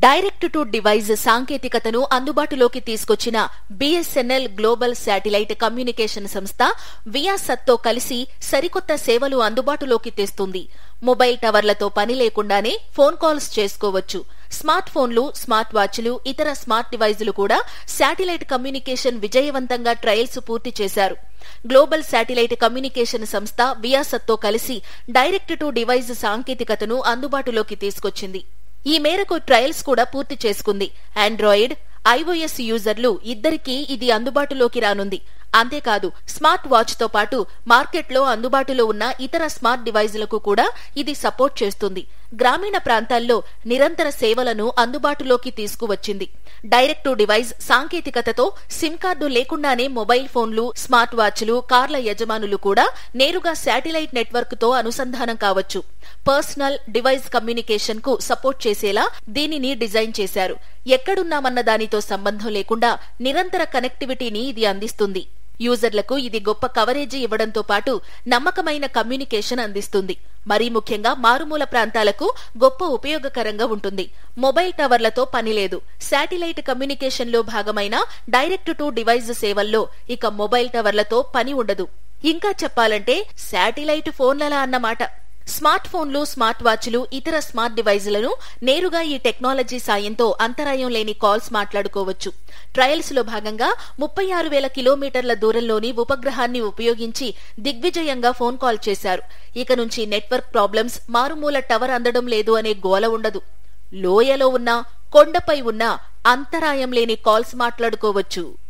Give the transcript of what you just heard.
direct to device సాంకేతికతను అందుబాటులోకి తీసుకొచ్చిన బిఎస్ఎన్ఎల్ గ్లోబల్ శాటిలైట్ కమ్యూనికేషన్ సంస్థ వియాసత్తో కలిసి సరికొత్త సేవలు అందుబాటులోకి తెస్తుంది మొబైల్ టవర్లతో పని లేకుండానే ఫోన్ కాల్స్ చేసుకోవచ్చు స్మార్ట్ ఫోన్లు స్మార్ట్ వాచ్లు ఇతర స్మార్ట్ డివైజులు కూడా శాటిలైట్ కమ్యూనికేషన్ విజయవంతంగా ట్రయల్స్ పూర్తి చేశారు గ్లోబల్ శాటిలైట్ కమ్యూనికేషన్ సంస్థ వియాసత్తో కలిసి డైరెక్ట్ టు డివైజ్ సాంకేతికతను అందుబాటులోకి తీసుకొచ్చింది ఈ మేరకు ట్రయల్స్ కూడా పూర్తి చేసుకుంది ఆండ్రాయిడ్ ఐఓఎస్ యూజర్లు ఇద్దరికీ ఇది అందుబాటులోకి రానుంది అంతేకాదు స్మార్ట్ వాచ్ తో పాటు మార్కెట్లో అందుబాటులో ఉన్న ఇతర స్మార్ట్ డివైజులకు కూడా ఇది సపోర్ట్ చేస్తుంది గ్రామీణ ప్రాంతాల్లో నిరంతర సేవలను అందుబాటులోకి తీసుకువచ్చింది డైరెక్ట్ టు డివైజ్ సాంకేతికతతో సిమ్ కార్డు లేకుండానే మొబైల్ ఫోన్లు స్మార్ట్ వాచ్లు కార్ల యజమానులు కూడా నేరుగా శాటిలైట్ నెట్వర్క్ తో అనుసంధానం కావచ్చు పర్సనల్ డివైస్ కమ్యూనికేషన్ కు సపోర్ట్ చేసేలా దీనిని డిజైన్ చేశారు ఎక్కడున్నామన్న దానితో సంబంధం లేకుండా నిరంతర కనెక్టివిటీని ఇది అందిస్తుంది యూజర్లకు ఇది గొప్ప కవరేజీ ఇవ్వడంతో పాటు నమ్మకమైన కమ్యూనికేషన్ అందిస్తుంది మరీ ముఖ్యంగా మారుమూల ప్రాంతాలకు గొప్ప ఉపయోగకరంగా ఉంటుంది మొబైల్ టవర్లతో పని లేదు శాటిలైట్ కమ్యూనికేషన్ లో భాగమైన డైరెక్ట్ టు డివైజ్ సేవల్లో ఇక మొబైల్ టవర్లతో పని ఉండదు ఇంకా చెప్పాలంటే శాటిలైట్ ఫోన్లలా అన్నమాట స్మార్ట్ ఫోన్లు స్మార్ట్ వాచ్లు ఇతర స్మార్ట్ డివైజులను నేరుగా ఈ టెక్నాలజీ సాయంతో అంతరాయం లేని కాల్స్ మాట్లాడుకోవచ్చు ట్రయల్స్ లో భాగంగా ముప్పై ఆరు వేల కిలోమీటర్ల దూరంలోని ఉపగ్రహాన్ని ఉపయోగించి దిగ్విజయంగా ఫోన్ కాల్ చేశారు ఇక నుంచి నెట్వర్క్ ప్రాబ్లమ్స్ మారుమూల టవర్ అందడం లేదు అనే గోల ఉండదు లోయలో ఉన్నా కొండపై ఉన్నా అంతరాయం లేని కాల్స్ మాట్లాడుకోవచ్చు